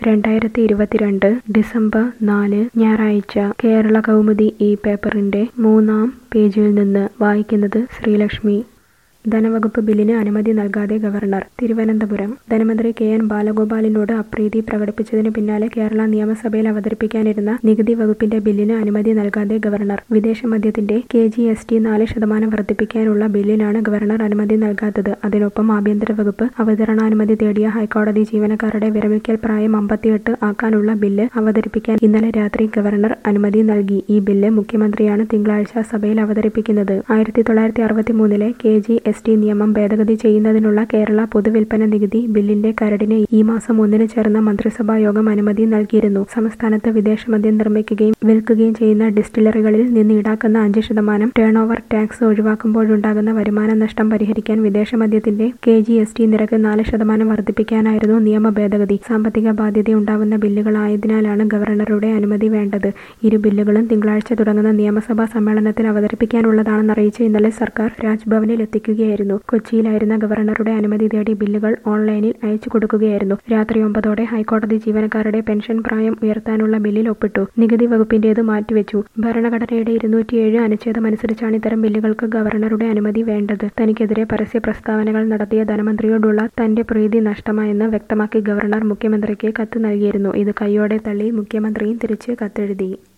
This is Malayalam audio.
രണ്ടായിരത്തി ഇരുപത്തിരണ്ട് ഡിസംബർ നാല് ഞായറാഴ്ച കേരള കൗമുദി ഈ പേപ്പറിന്റെ മൂന്നാം പേജിൽ നിന്ന് വായിക്കുന്നത് ശ്രീലക്ഷ്മി ധനവകുപ്പ് ബില്ലിന് അനുമതി നൽകാതെ ഗവർണർ തിരുവനന്തപുരം ധനമന്ത്രി കെ എൻ ബാലഗോപാലിനോട് അപ്രീതി പ്രകടിപ്പിച്ചതിന് പിന്നാലെ കേരള നിയമസഭയിൽ അവതരിപ്പിക്കാനിരുന്ന നികുതി വകുപ്പിന്റെ ബില്ലിന് അനുമതി നൽകാതെ ഗവർണർ വിദേശ മദ്യത്തിന്റെ കെ ജി എസ് ടി നാല് ശതമാനം വർദ്ധിപ്പിക്കാനുള്ള ബില്ലിനാണ് ഗവർണർ അനുമതി നൽകാത്തത് അതിനൊപ്പം ആഭ്യന്തര വകുപ്പ് അവതരണാനുമതി തേടിയ ഹൈക്കോടതി ജീവനക്കാരുടെ വിരമിക്കൽ പ്രായം അമ്പത്തിയെട്ട് ആക്കാനുള്ള ബില്ല് അവതരിപ്പിക്കാൻ ഇന്നലെ രാത്രി ഗവർണർ അനുമതി നൽകി ഈ ബില്ല് മുഖ്യമന്ത്രിയാണ് തിങ്കളാഴ്ച സഭയിൽ അവതരിപ്പിക്കുന്നത് ആയിരത്തി തൊള്ളായിരത്തി അറുപത്തി മൂന്നിലെ കെ ജി എസ് ടി നിയമം ഭേദഗതി ചെയ്യുന്നതിനുള്ള കേരള പൊതുവിൽപ്പന നികുതി ബില്ലിന്റെ കരടിന് ഈ മാസം ഒന്നിന് ചേർന്ന മന്ത്രിസഭാ യോഗം അനുമതി നൽകിയിരുന്നു സംസ്ഥാനത്ത് വിദേശമദ്യം നിർമ്മിക്കുകയും വിൽക്കുകയും ചെയ്യുന്ന ഡിസ്റ്റിലറികളിൽ നിന്ന് ഈടാക്കുന്ന അഞ്ച് ശതമാനം ടേൺ ഓവർ ടാക്സ് ഒഴിവാക്കുമ്പോഴുണ്ടാകുന്ന വരുമാന നഷ്ടം പരിഹരിക്കാൻ വിദേശമദ്യത്തിന്റെ കെ ജി എസ് ടി നിരക്ക് നാല് ശതമാനം വർദ്ധിപ്പിക്കാനായിരുന്നു നിയമ ഭേദഗതി സാമ്പത്തിക ബാധ്യതയുണ്ടാവുന്ന ബില്ലുകളായതിനാലാണ് ഗവർണറുടെ അനുമതി വേണ്ടത് ഇരു ബില്ലുകളും തിങ്കളാഴ്ച തുടങ്ങുന്ന നിയമസഭാ സമ്മേളനത്തിൽ അവതരിപ്പിക്കാനുള്ളതാണെന്ന് അറിയിച്ച് ഇന്നലെ സർക്കാർ രാജ്ഭവനിൽ എത്തിക്കുകയായിരുന്നു കൊച്ചിയിലായിരുന്ന ഗവർണറുടെ അനുമതി തേടി ബില്ലുകൾ ഓൺലൈനിൽ അയച്ചു കൊടുക്കുകയായിരുന്നു രാത്രി ഒമ്പതോടെ ഹൈക്കോടതി ജീവനക്കാരുടെ പെൻഷൻ പ്രായം ഉയർത്താനുള്ള ബില്ലിൽ ഒപ്പിട്ടു നികുതി വകുപ്പിന്റേത് മാറ്റിവെച്ചു ഭരണഘടനയുടെ ഇരുന്നൂറ്റിയേഴ് അനുച്ഛേദം അനുസരിച്ചാണ് ഇത്തരം ബില്ലുകൾക്ക് ഗവർണറുടെ അനുമതി വേണ്ടത് തനിക്കെതിരെ പരസ്യ പ്രസ്താവനകൾ നടത്തിയ ധനമന്ത്രിയോടുള്ള തന്റെ പ്രീതി നഷ്ടമായെന്ന് വ്യക്തമാക്കി ഗവർണർ മുഖ്യമന്ത്രിക്ക് കത്ത് നൽകിയിരുന്നു ഇത് കൈയോടെ തള്ളി മുഖ്യമന്ത്രിയും തിരിച്ച് കത്തെഴുതി